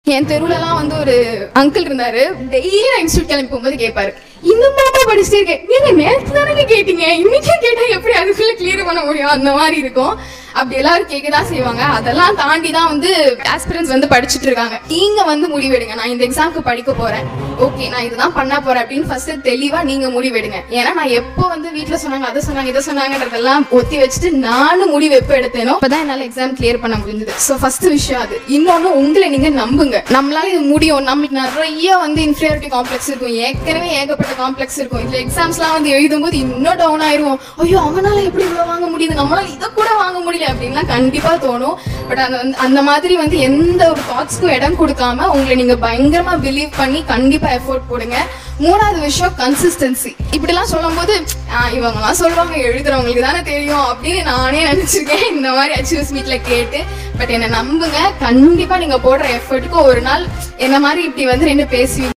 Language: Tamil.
என் தெருவுலலாம் வந்து ஒரு அங்கிள் இருந்தாரு டெய்லி நான் இன்ஸ்டியூட் கிளம்பி போகும்போது கேட்பாரு இன்னும் பாப்பா படிச்சுட்டே இருக்கேன் நீங்க நேற்று தானே கேட்டீங்க இன்னைக்கு கேட்டா எப்படி அதுக்குள்ள கிளியர் பண்ண முடியும் அந்த மாதிரி இருக்கும் அப்படி எல்லாரும் கேட்கதான் செய்வாங்க அதெல்லாம் தாண்டி தான் வந்து ஆஸ்பிரன்ஸ் வந்து படிச்சுட்டு இருக்காங்க நீங்க வந்து முடிவெடுங்க நான் இந்த எக்ஸாம்க்கு படிக்க போறேன் ஓகே நான் இதுதான் பண்ண போறேன் அப்படின்னு ஃபர்ஸ்ட் தெளிவா நீங்க முடிவெடுங்க ஏன்னா நான் எப்போ வந்து வீட்ல சொன்னாங்க அதை சொன்னாங்க இதை சொன்னாங்கன்றதெல்லாம் ஒத்தி வச்சுட்டு நானும் முடிவு எப்போ எடுத்தேனோ அப்பதான் என்னால எக்ஸாம் கிளியர் பண்ண முடிஞ்சது ஸோ ஃபர்ஸ்ட் விஷயம் அது இன்னொன்னு உங்களை நீங்க நம்புங்க நம்மளால இது முடியும் நம்மளுக்கு நிறைய வந்து இன்ஃபீரியாரிட்டி காம்ப்ளெக்ஸ் இருக்கும் ஏற்கனவே ஏகப்பட்ட காம்ப்ளெக்ஸ் இருக்கும் இதுல எக்ஸாம்ஸ்லாம் வந்து எழுதும்போது இன்னும் டவுன் ஆயிருவோம் ஐயோ அவனால எப்படி இவ்வளவு வாங்க முடியுது நம்மளால இதை கூட வாங்க முடியல அப்படின்லாம் கண்டிப்பா தோணும் பட் அந்த வந்து அந்த மாதிரி வந்து எந்த ஒரு தாட்ஸ்க்கும் இடம் கொடுக்காம உங்களை நீங்க பயங்கரமா பிலீவ் பண்ணி கண்டிப்பா எஃபோர்ட் போடுங்க மூணாவது விஷயம் கன்சிஸ்டன்சி இப்படிலாம் சொல்லும்போது "ஆஹ், இவங்கெல்லாம் சொல்லுவாங்க எழுதுறவங்களுக்கு தானே தெரியும் அப்படின்னு நானே நினைச்சிருக்கேன் இந்த மாதிரி அச்சீவ்ஸ் மீட்ல கேட்டு பட் என்னை நம்புங்க கண்டிப்பா நீங்க போடுற எஃபர்ட்டுக்கு ஒரு நாள் என்ன மாதிரி இப்படி வந்து நின்று பேசுவீங்க